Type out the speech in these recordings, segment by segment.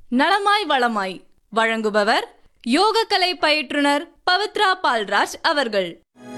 நலமாய் வளமாய் வழங்குபவர் யோகக்கலை பயிற்றுனர் பவித்ரா பால்ராஜ் அவர்கள்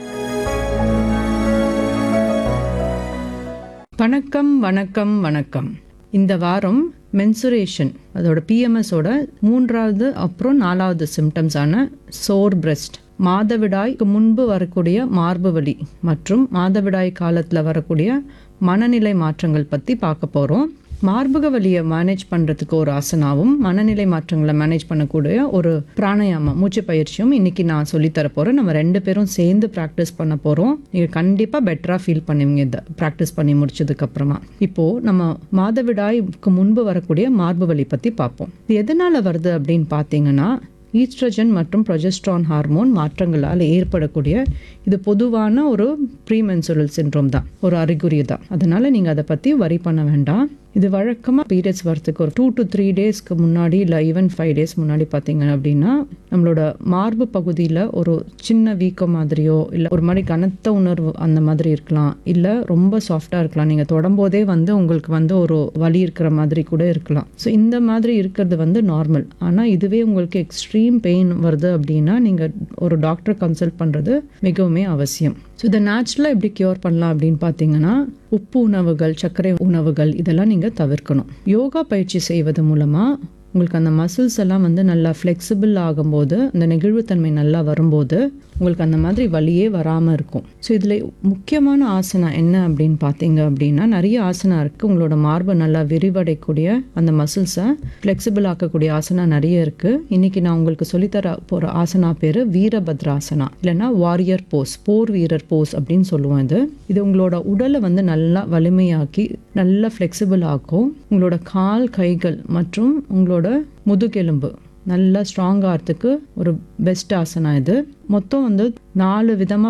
வணக்கம் வணக்கம் வணக்கம் இந்த வாரம் மென்சுரேஷன் அதோட பிஎம்எஸோட மூன்றாவது அப்புறம் நாலாவது சிம்டம்ஸான சோர் பிரஸ்ட் மாதவிடாய்க்கு முன்பு வரக்கூடிய மார்பு வலி மற்றும் மாதவிடாய் காலத்தில் வரக்கூடிய மனநிலை மாற்றங்கள் பற்றி பார்க்க போகிறோம் மார்பக வலியை மேனேஜ் பண்ணுறதுக்கு ஒரு ஆசனாவும் மனநிலை மாற்றங்களை மேனேஜ் பண்ணக்கூடிய ஒரு பிராணாயாமம் மூச்சு பயிற்சியும் இன்னைக்கு நான் சொல்லித்தர போகிறேன் நம்ம ரெண்டு பேரும் சேர்ந்து ப்ராக்டிஸ் பண்ண போகிறோம் நீங்கள் கண்டிப்பாக பெட்டராக ஃபீல் பண்ணுவீங்க இதை ப்ராக்டிஸ் பண்ணி முடிச்சதுக்கு அப்புறமா இப்போது நம்ம மாதவிடாய்க்கு முன்பு வரக்கூடிய மார்பு வலி பற்றி பார்ப்போம் இது எதனால் வருது அப்படின்னு பார்த்தீங்கன்னா ஈஸ்ட்ரஜன் மற்றும் ப்ரொஜெஸ்ட்ரான் ஹார்மோன் மாற்றங்களால் ஏற்படக்கூடிய இது பொதுவான ஒரு ப்ரீமென்சுரல் சின்ரோம் தான் ஒரு அறிகுறி தான் அதனால் நீங்கள் அதை பற்றி வரி பண்ண வேண்டாம் இது வழக்கமாக பீரியட்ஸ் வரத்துக்கு ஒரு டூ டு த்ரீ டேஸ்க்கு முன்னாடி இல்லை ஈவன் ஃபைவ் டேஸ் முன்னாடி பார்த்தீங்க அப்படின்னா நம்மளோட மார்பு பகுதியில் ஒரு சின்ன வீக்கம் மாதிரியோ இல்லை ஒரு மாதிரி கனத்த உணர்வு அந்த மாதிரி இருக்கலாம் இல்லை ரொம்ப சாஃப்டாக இருக்கலாம் நீங்கள் தொடம்போதே வந்து உங்களுக்கு வந்து ஒரு வலி இருக்கிற மாதிரி கூட இருக்கலாம் ஸோ இந்த மாதிரி இருக்கிறது வந்து நார்மல் ஆனால் இதுவே உங்களுக்கு எக்ஸ்ட்ரீம் பெயின் வருது அப்படின்னா நீங்கள் ஒரு டாக்டரை கன்சல்ட் பண்ணுறது மிகவுமே அவசியம் ஸோ இதை நேச்சுரலாக எப்படி க்யூர் பண்ணலாம் அப்படின்னு பார்த்தீங்கன்னா உப்பு உணவுகள் சர்க்கரை உணவுகள் இதெல்லாம் நீங்கள் தவிர்க்கணும் யோகா பயிற்சி செய்வது மூலமாக உங்களுக்கு அந்த மசில்ஸ் எல்லாம் வந்து நல்லா ஃப்ளெக்சிபிள் ஆகும்போது அந்த நெகிழ்வுத்தன்மை நல்லா வரும்போது உங்களுக்கு அந்த மாதிரி வலியே வராமல் இருக்கும் ஸோ இதில் முக்கியமான ஆசனா என்ன அப்படின்னு பார்த்தீங்க அப்படின்னா நிறைய ஆசனா இருக்குது உங்களோட மார்பை நல்லா விரிவடையக்கூடிய அந்த மசில்ஸை ஃப்ளெக்சிபிள் ஆக்கக்கூடிய ஆசனா நிறைய இருக்குது இன்றைக்கி நான் உங்களுக்கு சொல்லித்தர போகிற ஆசனா பேர் வீரபத்ராசனா இல்லைன்னா வாரியர் போஸ் போர் வீரர் போஸ் அப்படின்னு சொல்லுவோம் இது இது உங்களோட உடலை வந்து நல்லா வலிமையாக்கி நல்லா ஃப்ளெக்சிபிள் ஆக்கும் உங்களோட கால் கைகள் மற்றும் உங்களோட முதுகெலும்பு நல்லா ஸ்ட்ராங் ஆகிறதுக்கு ஒரு பெஸ்ட் ஆசனா இது மொத்தம் வந்து நாலு விதமாக